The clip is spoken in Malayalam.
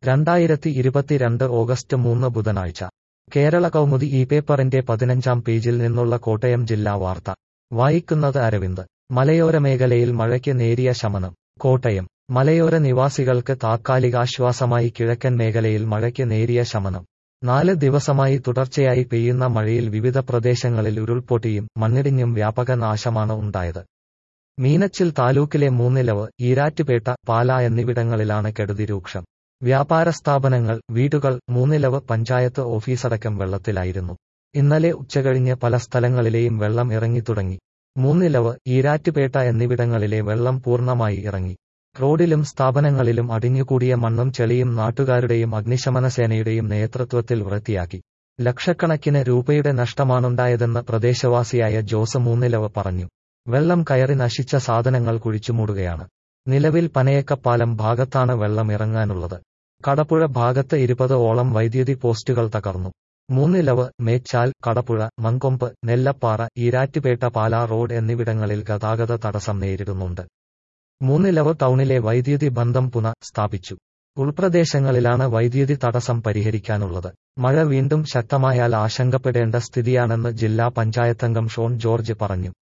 രണ്ടായിരത്തി ഇരുപത്തിരണ്ട് ഓഗസ്റ്റ് മൂന്ന് ബുധനാഴ്ച കേരള കൗമുദി ഈ പേപ്പറിന്റെ പതിനഞ്ചാം പേജിൽ നിന്നുള്ള കോട്ടയം ജില്ലാ വാർത്ത വായിക്കുന്നത് അരവിന്ദ് മലയോര മേഖലയിൽ മഴയ്ക്ക് നേരിയ ശമനം കോട്ടയം മലയോര നിവാസികൾക്ക് താത്കാലികാശ്വാസമായി കിഴക്കൻ മേഖലയിൽ മഴയ്ക്ക് നേരിയ ശമനം നാല് ദിവസമായി തുടർച്ചയായി പെയ്യുന്ന മഴയിൽ വിവിധ പ്രദേശങ്ങളിൽ ഉരുൾപൊട്ടിയും മണ്ണിടിഞ്ഞും വ്യാപക നാശമാണ് ഉണ്ടായത് മീനച്ചിൽ താലൂക്കിലെ മൂന്നിലവ് ഈരാറ്റുപേട്ട പാല എന്നിവിടങ്ങളിലാണ് കെടുതി രൂക്ഷം വ്യാപാര സ്ഥാപനങ്ങൾ വീടുകൾ മൂന്നിലവ് പഞ്ചായത്ത് ഓഫീസടക്കം വെള്ളത്തിലായിരുന്നു ഇന്നലെ ഉച്ചകഴിഞ്ഞ് പല സ്ഥലങ്ങളിലെയും വെള്ളം ഇറങ്ങിത്തുടങ്ങി മൂന്നിലവ് ഈരാറ്റുപേട്ട എന്നിവിടങ്ങളിലെ വെള്ളം പൂർണ്ണമായി ഇറങ്ങി റോഡിലും സ്ഥാപനങ്ങളിലും അടിഞ്ഞുകൂടിയ മണ്ണും ചെളിയും നാട്ടുകാരുടെയും അഗ്നിശമന സേനയുടെയും നേതൃത്വത്തിൽ വൃത്തിയാക്കി ലക്ഷക്കണക്കിന് രൂപയുടെ നഷ്ടമാണുണ്ടായതെന്ന് പ്രദേശവാസിയായ ജോസ് മൂന്നിലവ് പറഞ്ഞു വെള്ളം കയറി നശിച്ച സാധനങ്ങൾ കുഴിച്ചുമൂടുകയാണ് നിലവിൽ പനയക്കപ്പാലം ഭാഗത്താണ് വെള്ളം ഇറങ്ങാനുള്ളത് കടപ്പുഴ ഭാഗത്ത് ഇരുപത് ഓളം വൈദ്യുതി പോസ്റ്റുകൾ തകർന്നു മൂന്നിലവ് മേച്ചാൽ കടപ്പുഴ മങ്കൊമ്പ് നെല്ലപ്പാറ ഈരാറ്റുപേട്ട പാലാ റോഡ് എന്നിവിടങ്ങളിൽ ഗതാഗത തടസ്സം നേരിടുന്നുണ്ട് മൂന്നിലവ് ടൗണിലെ വൈദ്യുതി ബന്ധം പുന സ്ഥാപിച്ചു ഉൾപ്രദേശങ്ങളിലാണ് വൈദ്യുതി തടസ്സം പരിഹരിക്കാനുള്ളത് മഴ വീണ്ടും ശക്തമായാൽ ആശങ്കപ്പെടേണ്ട സ്ഥിതിയാണെന്ന് ജില്ലാ പഞ്ചായത്തംഗം ഷോൺ ജോർജ് പറഞ്ഞു